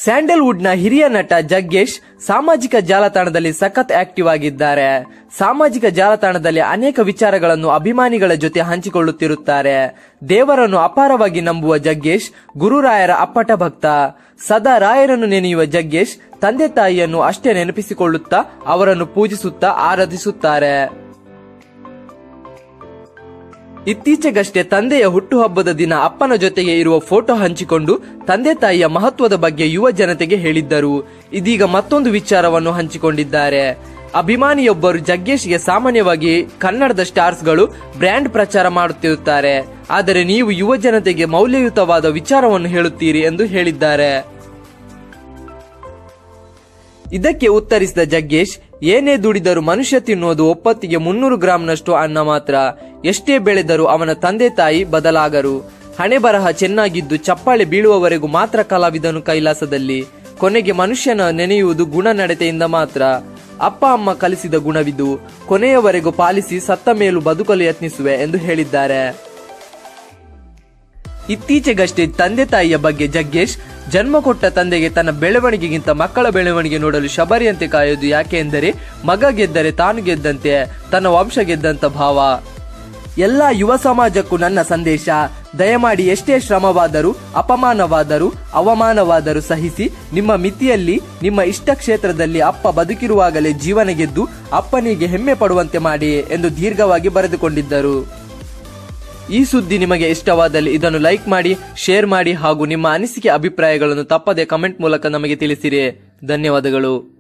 Sandalwood ನ ಹಿರಿಯ ನಟ ಜಗ್ಗೇಶ್ ಸಾಮಾಜಿಕ ಜಾಲತಾಣದಲ್ಲಿ ಸಖತ್ ಆಕ್ಟಿವ್ ಆಗಿದ್ದಾರೆ ಸಾಮಾಜಿಕ ಜಾಲತಾಣದಲ್ಲಿ ಅನೇಕ ವಿಚಾರಗಳನ್ನು ಅಭಿಮಾನಿಗಳ ಜೊತೆ ಹಂಚಿಕೊಳ್ಳುತ್ತಿರುತ್ತಾರೆ ದೇವರನ್ನು ಅಪಾರವಾಗಿ ನಂಬುವ ಜಗ್ಗೇಶ್ ಗುರುರಾಯರ ಅಪ್ಪಟ ಭಕ್ತ ಸದಾ ರಾಯರನ್ನು ನೆನೆಯುವ ಜಗ್ಗೇಶ್ ತಂದೆ ತಾಯಿಯನ್ನು ಅಷ್ಟೇ ನೆನಪಿಸಿಕೊಳ್ಳುತ್ತಾ ಅವರನ್ನು ಪೂಜಿಸುತ್ತಾ ಆರಾಧಿಸುತ್ತಾರೆ ಇತ್ತೀಚೆಗಷ್ಟೇ ತಂದೆಯ ಹುಟ್ಟುಹಬ್ಬದ ದಿನ ಅಪ್ಪನ ಜೊತೆಗೆ ಇರುವ ಫೋಟೋ ಹಂಚಿಕೊಂಡು ತಂದೆ ತಾಯಿಯ ಮಹತ್ವದ ಬಗ್ಗೆ ಯುವ ಜನತೆಗೆ ಹೇಳಿದ್ದರು ಇದೀಗ ಮತ್ತೊಂದು ವಿಚಾರವನ್ನು ಹಂಚಿಕೊಂಡಿದ್ದಾರೆ ಅಭಿಮಾನಿಯೊಬ್ಬರು ಜಗ್ಗೇಶ್ಗೆ ಸಾಮಾನ್ಯವಾಗಿ ಕನ್ನಡದ ಸ್ಟಾರ್ಸ್ಗಳು ಬ್ರ್ಯಾಂಡ್ ಪ್ರಚಾರ ಮಾಡುತ್ತಿರುತ್ತಾರೆ ಆದರೆ ನೀವು ಯುವ ಜನತೆಗೆ ಮೌಲ್ಯಯುತವಾದ ವಿಚಾರವನ್ನು ಹೇಳುತ್ತೀರಿ ಎಂದು ಹೇಳಿದ್ದಾರೆ ಇದಕ್ಕೆ ಉತ್ತರಿಸಿದ ಜಗ್ಗೇಶ್ ಏನೇ ದುಡಿದರೂ ಮನುಷ್ಯ ತಿನ್ನುವುದು ಒಪ್ಪತ್ತಿಗೆ ಮುನ್ನೂರು ಗ್ರಾಂನಷ್ಟು ಅನ್ನ ಮಾತ್ರ ಎಷ್ಟೇ ಬೆಳೆದರೂ ಅವನ ತಂದೆ ತಾಯಿ ಬದಲಾಗರು ಹಣೆ ಬರಹ ಚೆನ್ನಾಗಿದ್ದು ಚಪ್ಪಾಳೆ ಬೀಳುವವರೆಗೂ ಮಾತ್ರ ಕಲಾವಿದನು ಕೈಲಾಸದಲ್ಲಿ ಕೊನೆಗೆ ಮನುಷ್ಯನ ನೆನೆಯುವುದು ಗುಣ ನಡತೆಯಿಂದ ಮಾತ್ರ ಅಪ್ಪ ಅಮ್ಮ ಕಲಿಸಿದ ಗುಣವಿದು ಕೊನೆಯವರೆಗೂ ಪಾಲಿಸಿ ಸತ್ತ ಮೇಲೂ ಬದುಕಲು ಯತ್ನಿಸುವೆ ಎಂದು ಹೇಳಿದ್ದಾರೆ ಇತ್ತೀಚೆಗಷ್ಟೇ ತಂದೆ ತಾಯಿಯ ಬಗ್ಗೆ ಜಗ್ಗೇಶ್ ಜನ್ಮ ಕೊಟ್ಟ ತಂದೆಗೆ ತನ್ನ ಬೆಳವಣಿಗೆಗಿಂತ ಮಕ್ಕಳ ಬೆಳವಣಿಗೆ ನೋಡಲು ಶಬರಿಯಂತೆ ಕಾಯೋದು ಯಾಕೆ ಎಂದರೆ ಮಗ ಗೆದ್ದರೆ ತಾನು ಗೆದ್ದಂತೆ ತನ್ನ ವಂಶ ಗೆದ್ದಂತ ಭಾವ ಎಲ್ಲ ಯುವ ಸಮಾಜಕ್ಕೂ ನನ್ನ ಸಂದೇಶ ದಯಮಾಡಿ ಎಷ್ಟೇ ಶ್ರಮವಾದರೂ ಅಪಮಾನವಾದರೂ ಅವಮಾನವಾದರೂ ಸಹಿಸಿ ನಿಮ್ಮ ಮಿತಿಯಲ್ಲಿ ನಿಮ್ಮ ಇಷ್ಟ ಕ್ಷೇತ್ರದಲ್ಲಿ ಅಪ್ಪ ಬದುಕಿರುವಾಗಲೇ ಜೀವನ ಗೆದ್ದು ಅಪ್ಪನಿಗೆ ಹೆಮ್ಮೆ ಪಡುವಂತೆ ಮಾಡಿ ಎಂದು ದೀರ್ಘವಾಗಿ ಬರೆದುಕೊಂಡಿದ್ದರು ಈ ಸುದ್ದಿ ನಿಮಗೆ ಇಷ್ಟವಾದಲ್ಲಿ ಇದನ್ನು ಲೈಕ್ ಮಾಡಿ ಶೇರ್ ಮಾಡಿ ಹಾಗೂ ನಿಮ್ಮ ಅನಿಸಿಕೆ ಅಭಿಪ್ರಾಯಗಳನ್ನು ತಪ್ಪದೆ ಕಮೆಂಟ್ ಮೂಲಕ ನಮಗೆ ತಿಳಿಸಿರಿ ಧನ್ಯವಾದಗಳು